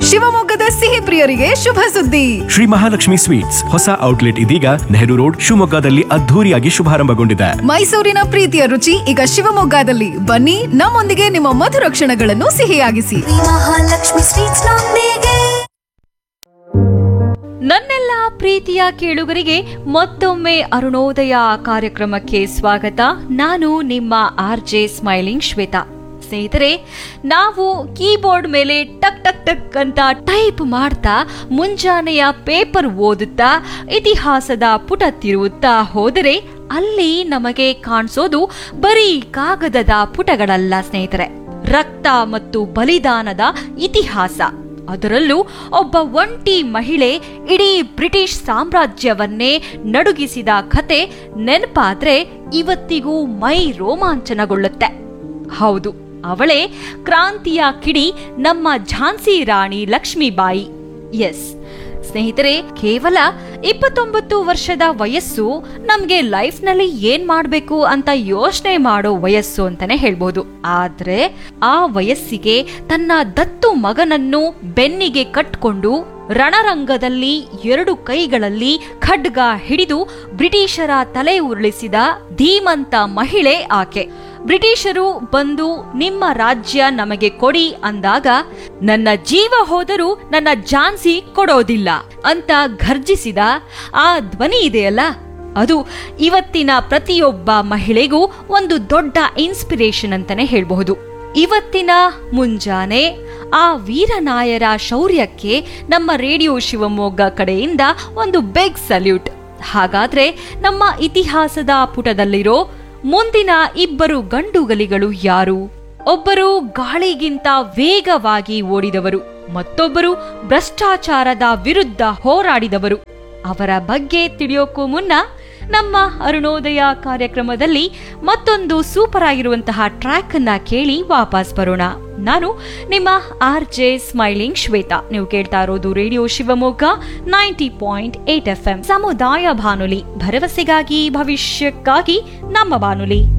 ಶಿವಮೊಗ್ಗದ ಸಿಹಿ ಪ್ರಿಯರಿಗೆ ಶುಭ ಸುದ್ದಿ ಶ್ರೀ ಮಹಾಲಕ್ಷ್ಮಿ ಸ್ವೀಟ್ಸ್ ಹೊಸ ಔಟ್ಲೆಟ್ ಇದೀಗ ನೆಹರು ರೋಡ್ ಶಿವಮೊಗ್ಗದಲ್ಲಿ ಅದ್ಧೂರಿಯಾಗಿ ಶುಭಾರಂಭಗೊಂಡಿದೆ ಮೈಸೂರಿನ ಪ್ರೀತಿಯ ರುಚಿ ಈಗ ಶಿವಮೊಗ್ಗದಲ್ಲಿ ಬನ್ನಿ ನಮ್ಮೊಂದಿಗೆ ನಿಮ್ಮ ಮಧುರ ಕ್ಷಣಗಳನ್ನು ಸಿಹಿಯಾಗಿಸಿ ಮಹಾಲಕ್ಷ್ಮಿ ಸ್ವೀಟ್ಸ್ ನೊಂದಿಗೆ ನನ್ನೆಲ್ಲ ಪ್ರೀತಿಯ ಕೇಳುಗರಿಗೆ ಮತ್ತೊಮ್ಮೆ ಅರುಣೋದಯ ಕಾರ್ಯಕ್ರಮಕ್ಕೆ ಸ್ವಾಗತ ನಾನು ನಿಮ್ಮ ಆರ್ ಜೆ ಸ್ಮೈಲಿಂಗ್ ಶ್ವೇತಾ ಸ್ನೇಹಿತರೆ ನಾವು ಕೀಬೋರ್ಡ್ ಮೇಲೆ ಟಕ್ ಟಕ್ ಟಕ್ ಅಂತ ಟೈಪ್ ಮಾಡ್ತಾ ಮುಂಜಾನೆಯ ಪೇಪರ್ ಓದುತ್ತಾ ಇತಿಹಾಸದ ಪುಟ ತಿರುವುತ್ತಾ ಹೋದರೆ ಅಲ್ಲಿ ನಮಗೆ ಕಾಣಿಸೋದು ಬರೀ ಕಾಗದದ ಪುಟಗಳಲ್ಲ ಸ್ನೇಹಿತರೆ ರಕ್ತ ಮತ್ತು ಬಲಿದಾನದ ಇತಿಹಾಸ ಅದರಲ್ಲೂ ಒಬ್ಬ ಒಂಟಿ ಮಹಿಳೆ ಇಡೀ ಬ್ರಿಟಿಷ್ ಸಾಮ್ರಾಜ್ಯವನ್ನೇ ನಡುಗಿಸಿದ ಕತೆ ನೆನಪಾದ್ರೆ ಇವತ್ತಿಗೂ ಮೈ ರೋಮಾಂಚನಗೊಳ್ಳುತ್ತೆ ಹೌದು ಅವಳೇ ಕ್ರಾಂತಿಯ ಕಿಡಿ ನಮ್ಮ ಝಾನ್ಸಿ ರಾಣಿ ಲಕ್ಷ್ಮೀಬಾಯಿ ಎಸ್ ಸ್ನೇಹಿತರೆ ಕೇವಲ ಇಪ್ಪತ್ತೊಂಬತ್ತು ವರ್ಷದ ವಯಸ್ಸು ನಮ್ಗೆ ಲೈಫ್ನಲ್ಲಿ ಏನ್ ಮಾಡ್ಬೇಕು ಅಂತ ಯೋಚನೆ ಮಾಡೋ ವಯಸ್ಸು ಅಂತಾನೆ ಹೇಳ್ಬೋದು ಆದ್ರೆ ಆ ವಯಸ್ಸಿಗೆ ತನ್ನ ದತ್ತು ಮಗನನ್ನು ಬೆನ್ನಿಗೆ ಕಟ್ಕೊಂಡು ರಣರಂಗದಲ್ಲಿ ಎರಡು ಕೈಗಳಲ್ಲಿ ಖಡ್ಗ ಹಿಡಿದು ಬ್ರಿಟಿಷರ ತಲೆ ಉರುಳಿಸಿದ ಧೀಮಂತ ಮಹಿಳೆ ಆಕೆ ಬ್ರಿಟಿಷರು ಬಂದು ನಿಮ್ಮ ರಾಜ್ಯ ನಮಗೆ ಕೊಡಿ ಅಂದಾಗ ನನ್ನ ಜೀವ ಹೋದರೂ ನನ್ನ ಝಾನ್ಸಿ ಕೊಡೋದಿಲ್ಲ ಅಂತ ಘರ್ಜಿಸಿದ ಆ ಧ್ವನಿ ಇದೆಯಲ್ಲ ಅದು ಇವತ್ತಿನ ಪ್ರತಿಯೊಬ್ಬ ಮಹಿಳೆಗೂ ಒಂದು ದೊಡ್ಡ ಇನ್ಸ್ಪಿರೇಷನ್ ಅಂತಾನೆ ಹೇಳಬಹುದು ಇವತ್ತಿನ ಮುಂಜಾನೆ ಆ ವೀರನಾಯರ ಶೌರ್ಯಕ್ಕೆ ನಮ್ಮ ರೇಡಿಯೋ ಶಿವಮೊಗ್ಗ ಕಡೆಯಿಂದ ಒಂದು ಬೆಗ್ ಸಲ್ಯೂಟ್ ಹಾಗಾದ್ರೆ ನಮ್ಮ ಇತಿಹಾಸದ ಪುಟದಲ್ಲಿರೋ ಮುಂದಿನ ಇಬ್ಬರು ಗಂಡುಗಲಿಗಳು ಯಾರು ಒಬ್ಬರು ಗಾಳಿಗಿಂತ ವೇಗವಾಗಿ ಓಡಿದವರು ಮತ್ತೊಬ್ಬರು ಭ್ರಷ್ಟಾಚಾರದ ವಿರುದ್ಧ ಹೋರಾಡಿದವರು ಅವರ ಬಗ್ಗೆ ತಿಳಿಯೋಕ್ಕೂ ಮುನ್ನ ನಮ್ಮ ಅರುಣೋದಯ ಕಾರ್ಯಕ್ರಮದಲ್ಲಿ ಮತ್ತೊಂದು ಸೂಪರ್ ಆಗಿರುವಂತಹ ಟ್ರ್ಯಾಕ್ ಅನ್ನ ಕೇಳಿ ವಾಪಸ್ ಬರೋಣ ನಾನು ನಿಮ್ಮ ಆರ್ ಜೆ ಸ್ಮೈಲಿಂಗ್ ಶ್ವೇತಾ ನೀವು ಕೇಳ್ತಾ ಇರೋದು radio Shivamogga ninety point eight F M ಸಮುದಾಯ ಬಾನುಲಿ ಭರವಸೆಗಾಗಿ ಭವಿಷ್ಯಕ್ಕಾಗಿ ನಮ್ಮ ಬಾನುಲಿ